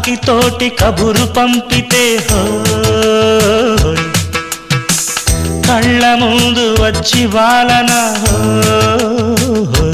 కాకి తోటి కబురు పంపితే హోయ్ కళ్ళ ముందు వచ్చి వాలన హోయ్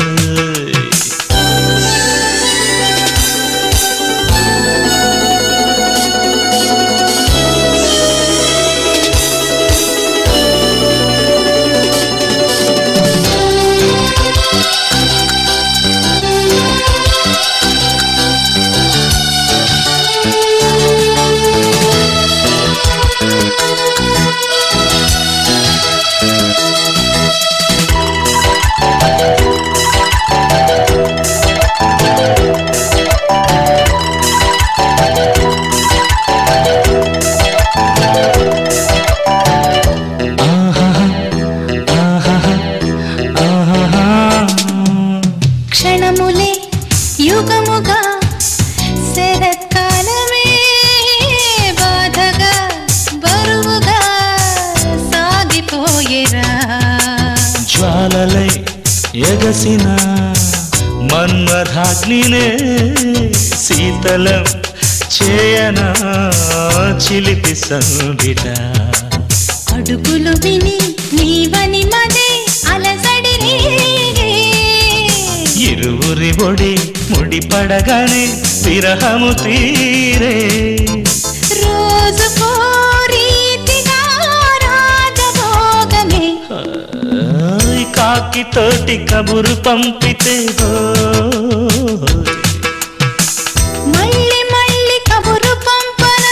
క్షణములే యుగముగా శరత్కాలమే బాధగా బరువుగా సాగిపోయేరా జ్వాలలై ఎగసిన మన్మధాగ్నినే శీతలం చేయనా చిలిపి సంబిట అడుగులు విని నీవని మదే అలసడి రేగే. ఇరువురి ఒడి ముడిపడగానే విరహము తీరే రోజుకో రీతిగా రాజభోగమే ఆయ్ కాకి తోటి కబురు పంపితే హోయ్. మళ్ళీ మళ్ళీ కబురు పంపనా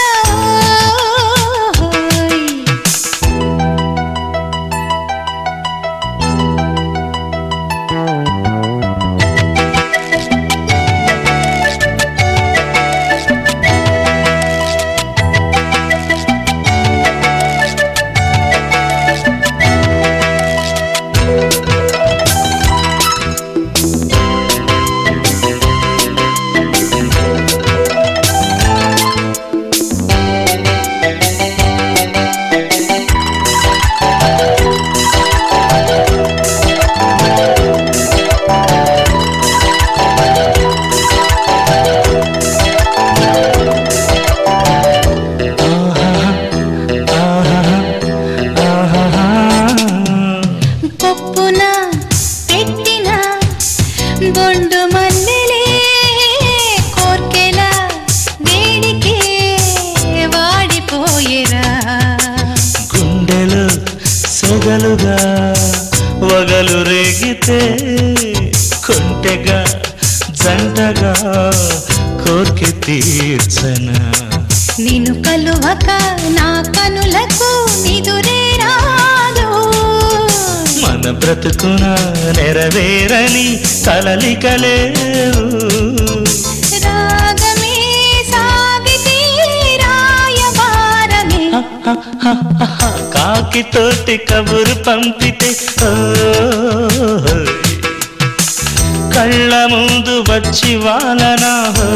పప్పున పెట్టిన బొండు మల్లెలే కోర్కెల వేడికే వాడిపోయేరా గుండెలు సొగలుగా వగలు రేగితే కొంటెగా జంటగా కోర్కె తీర్చనా నిన్ను కలువక నా కనులకు నిదురే రాదు మన బ్రతుకున నెరవేరని కలలికలేవు రాగమే సాగితే రాయబారమే కాకి తోటి కబురు పంపితే ఓయ్. కళ్ళ ముందు వచ్చి వాలనా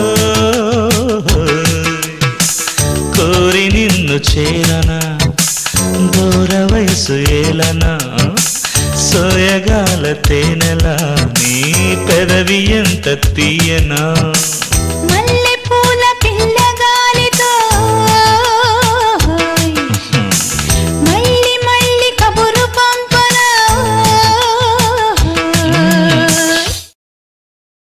ఓయ్. కోరి నిన్ను చేరనా దూర వయసు ఏలనా సోయగాల తేనెలా నీ పెదవి ఎంత తీయనా